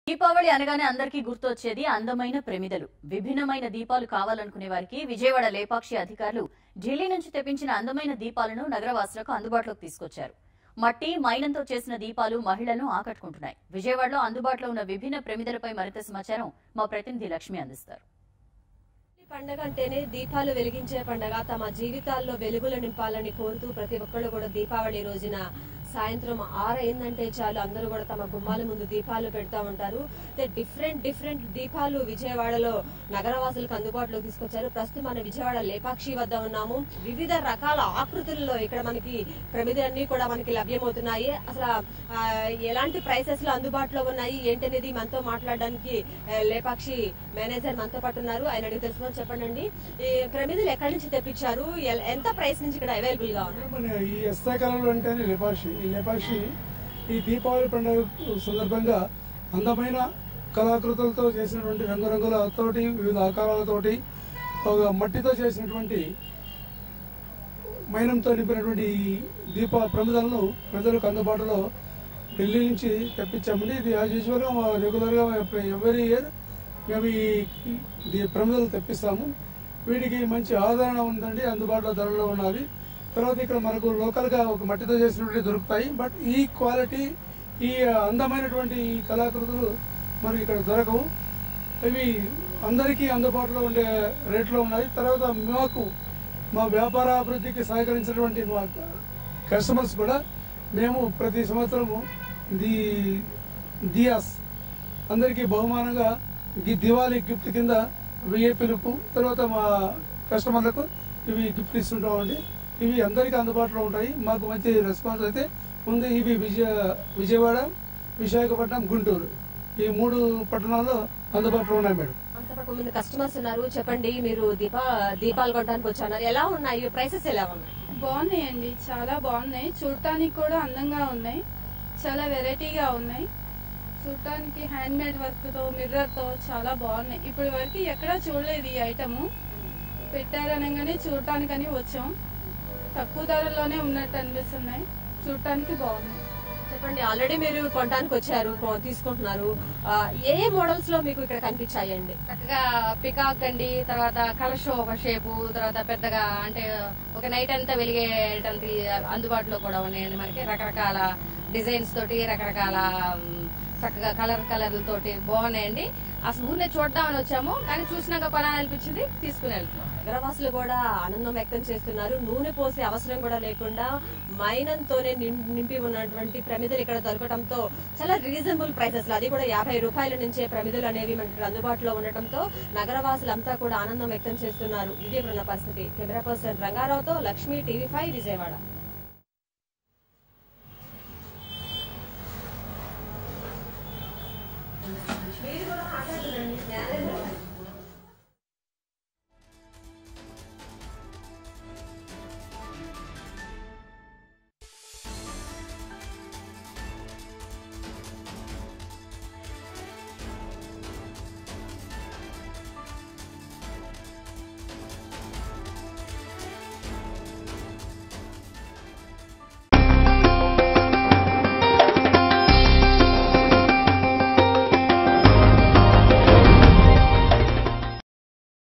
దీపావళి అనగానే అందరికీ గుర్తొచ్చేది అందమైన ప్రమిదలు విభిన్నమైన దీపాలు కావాలనుకునే వారికి విజయవాడ లేపాక్షి అధికారులు ఢిల్లీ నుంచి తెప్పించిన అందమైన దీపాలను నగరవాసులకు అందుబాటులోకి తీసుకొచ్చారు మట్టి మైనంతో చేసిన దీపాలు మహిళలను ఆకట్టుకుంటున్నాయి విజయవాడలో అందుబాటులో ఉన్న విభిన్న ప్రమిదలపై మరింత సమాచారం మా ప్రతినిధి లక్ష్మి అందిస్తారు ఈ పండగ అంటేనే దీపాలు వెలిగించే పండగ తమ జీవితాల్లో వెలుగులు నింపాలని కోరుతూ ప్రతి ఒక్కళ్ళు కూడా దీపావళి రోజున సాయంత్రం ఆరు అయిందంటే చాలు అందరూ కూడా తమ గుమ్మాల ముందు దీపాలు పెడతా ఉంటారు డిఫరెంట్ డిఫరెంట్ దీపాలు విజయవాడలో నగరవాసులకు అందుబాటులోకి తీసుకొచ్చారు ప్రస్తుతం మన విజయవాడ లేపాక్షి వద్ద ఉన్నాము వివిధ రకాల ఆకృతుల్లో ఇక్కడ మనకి ప్రమిదలన్నీ కూడా మనకి లభ్యమవుతున్నాయి అసలు ఆ, ఎలాంటి ప్రైసెస్ లో అందుబాటులో ఉన్నాయి ఏంటనేది మనతో మాట్లాడడానికి ఆ, లేపాక్షి మేనేజర్ మనతో పాటు ఉన్నారు ఆయన అడిగి తెలుసుకుని చెప్పండి ఈ ప్రమిదలు ఎక్కడి నుంచి తెప్పించారు ఎల్- ఎంత ప్రైస్ నుంచి ఇక్కడ అవైలబుల్ గా ఉన్నాయి మన ఈ ఎస్ఐ కాలంలో అంటేనే లేపాక్షి ఈ లేపాక్షి ఈ దీపావళి పండుగ సందర్భంగా అందమైన కళాకృతులతో చేసినటువంటి రంగురంగులతోటి వివిధ ఆకారాలతోటి ఒక మట్టితో చేసినటువంటి మైనంతో నింపినటువంటి ఈ దీప ప్రమిదలను ప్రజలకు అందుబాటులో ఢిల్లీ నుంచి తెప్పించామండి ఇది యాజ్ యూజువల్గా మా రెగ్యులర్గా ఎవరీ ఇయర్ మేము ఈ ఈ ప్రమిదలు తెప్పిస్తాము వీటికి మంచి ఆదరణ ఉందండి అందుబాటులో ధరలో ఉన్నది తర్వాత ఇక్కడ మనకు లోకల్గా ఒక మట్టితో చేసినటువంటి దొరుకుతాయి బట్ ఈ క్వాలిటీ ఈ అందమైనటువంటి ఈ కళాకృతులు మనకి ఇక్కడ దొరకవు ఇవి అందరికీ అందుబాటులో ఉండే రేట్లో ఉన్నాయి తర్వాత మాకు మా వ్యాపార అభివృద్ధికి సహకరించినటువంటి మా కస్టమర్స్ కూడా మేము ప్రతి సంవత్సరము ది దియాస్ అందరికీ బహుమానంగా ఈ దివాళీ గిఫ్ట్ కింద విఐపీలకు తర్వాత మా కస్టమర్లకు ఇవి గిఫ్ట్ ఇస్తుంటామండి ఇవి అందరికీ అందుబాటులో ఉంటాయి మాకు మంచి రెస్పాన్స్ అయితే ఉంది ఇవి విజయ విజయవాడ విశాఖపట్నం గుంటూరు ఈ మూడు పట్టణాల్లో అందుబాటులో ఉన్నాయి మేడం అంతవరకు ముందు కస్టమర్స్ ఉన్నారు చెప్పండి మీరు దీపా దీపాలు కొనడానికి వచ్చారు ఎలా ఉన్నాయి ప్రైసెస్ ఎలా ఉన్నాయి బాగున్నాయండి చాలా బాగున్నాయి చూడటానికి కూడా అందంగా ఉన్నాయి చాలా వెరైటీగా ఉన్నాయి చూడటానికి హ్యాండ్ మేడ్ వర్క్ తో మిర్రర్ తో చాలా బాగున్నాయి ఇప్పటి వరకు ఎక్కడా చూడలేదు ఈ ఐటమ్ పెట్టారనగానే చూడటానికని వచ్చాం తక్కువ ధరలోనే ఉన్నట్టు అనిపిస్తున్నాయి చూడటానికి బాగున్నాయి చెప్పండి ఆల్రెడీ మీరు కొనడానికి వచ్చారు కొ- తీసుకుంటున్నారు ఆ, ఏ ఏ మోడల్స్ లో మీకు ఇక్కడ కనిపించాయండి చక్కగా పికాక్ అండి తర్వాత కలశో ఒక షేపు తర్వాత పెద్దగా అంటే ఒక నైట్ అంతా వెలిగేటువంటి అందుబాటులో కూడా ఉన్నాయండి మనకి రకరకాల డిజైన్స్ తోటి రకరకాల మ్, చక్కగా కలర్ కలర్ తోటి బాగున్నాయండి అసలు ఊరినే చూద్దామని వచ్చాము కానీ చూసినాక కొనాలనిపించింది తీసుకుని వెళ్తున్నాం నగరవాసులు కూడా ఆనందం వ్యక్తం చేస్తున్నారు నూనె పోసే అవసరం కూడా లేకుండా మైనంతోనే నిం- నింపి ఉన్నటువంటి ప్రమిదలు ఇక్కడ దొరకడంతో చాలా రీజనబుల్ ప్రైసెస్ లో అది కూడా యాభై రూపాయల నుంచే ప్రమిదలు అనేవి మనకి ఇక్కడ అందుబాటులో ఉండటంతో నగరవాసులంతా కూడా ఆనందం వ్యక్తం చేస్తున్నారు ఇది ఇప్పుడున్న పరిస్థితి కెమెరా పర్సన్ రంగారావుతో లక్ష్మి టీవీ ఫైవ్ విజయవాడ